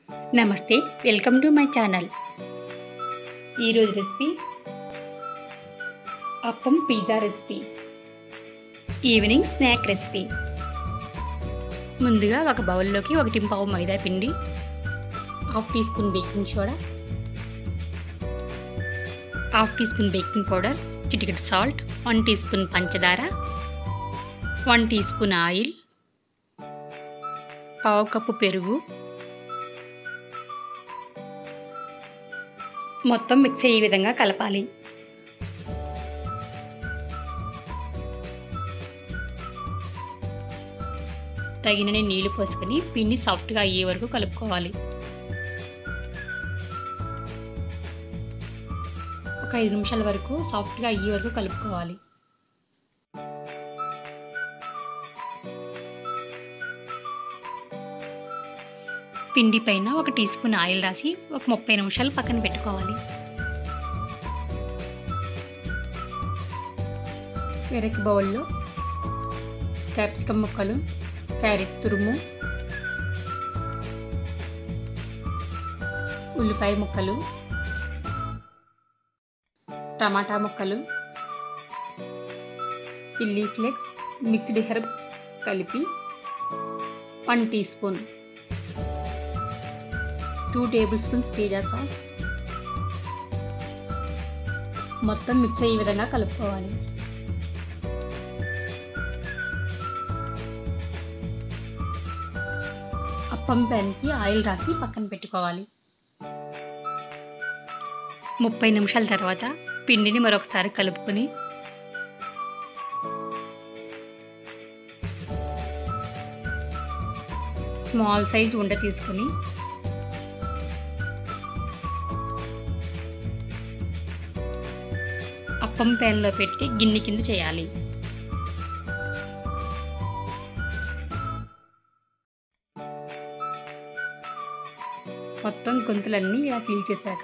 నమస్తే welcome to my channel ఈరోజు recipe appam pizza recipe evening snack recipe ముందుగా ఒక బౌల్లోకి ఒకటి పావు మైదా పిండి half teaspoon baking soda half teaspoon baking powder చిటికెట్ సాల్ట్ వన్ టీ స్పూన్ పంచదార వన్ టీ స్పూన్ ఆయిల్ పావు కప్పు పెరుగు మొత్తం మిక్స్ అయ్యే విధంగా కలపాలి తగినన్ని నీళ్లు పోసుకొని పిండి సాఫ్ట్గా అయ్యే వరకు కలుపుకోవాలి ఒక ఐదు నిమిషాల వరకు సాఫ్ట్గా అయ్యే వరకు కలుపుకోవాలి పిండి పైన ఒక టీ స్పూన్ ఆయిల్ రాసి ఒక ముప్పై నిమిషాలు పక్కన పెట్టుకోవాలి వేరొక బౌల్లో క్యాప్సికమ్ ముక్కలు క్యారెట్ తురుము ఉల్లిపాయ ముక్కలు టమాటా ముక్కలు చిల్లీ ఫ్లేక్స్ మిక్స్డ్ హెర్బ్స్ కలిపి one teaspoon two tablespoons pizza sauce మొత్తం మిక్స్ అయ్యే విధంగా కలుపుకోవాలి అప్పం ప్యాన్కి ఆయిల్ రాసి పక్కన పెట్టుకోవాలి ముప్పై నిమిషాల తర్వాత పిండిని మరొకసారి కలుపుకొని స్మాల్ సైజ్ ఉండ తీసుకుని అప్పం ప్యాన్లో పెట్టి గిన్నె కింద చేయాలి మొత్తం గొంతులన్నీ ఇలా ఫీల్ చేశాక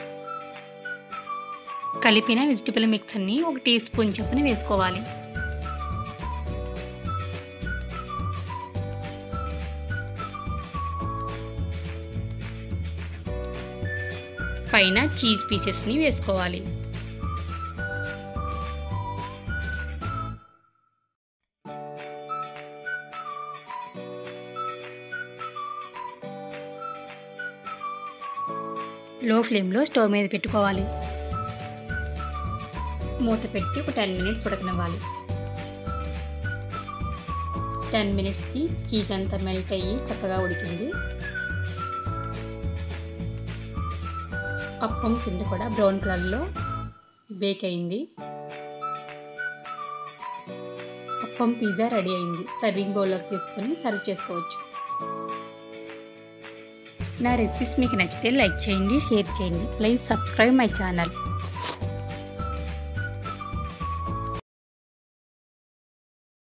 కలిపిన వెజిటబుల్ మిక్స్ అన్ని ఒక టీ స్పూన్ చొప్పున వేసుకోవాలి పైన చీజ్ పీసెస్ని వేసుకోవాలి లో ఫ్లేమ్లో స్టవ్ మీద పెట్టుకోవాలి మూత పెట్టి ఒక టెన్ మినిట్స్ ఉడకనివ్వాలి టెన్ మినిట్స్కి చీజ్ అంతా మెల్ట్ అయ్యి చక్కగా ఉడికింది అప్పం కింద కూడా బ్రౌన్ కలర్లో బేక్ అయింది అప్పం పిజ్జా రెడీ అయింది సర్వింగ్ బౌల్లోకి తీసుకొని సర్వ్ చేసుకోవచ్చు నా రెసిపీస్ మీకు నచ్చితే లైక్ చేయండి షేర్ చేయండి ప్లీజ్ సబ్స్క్రైబ్ మై ఛానల్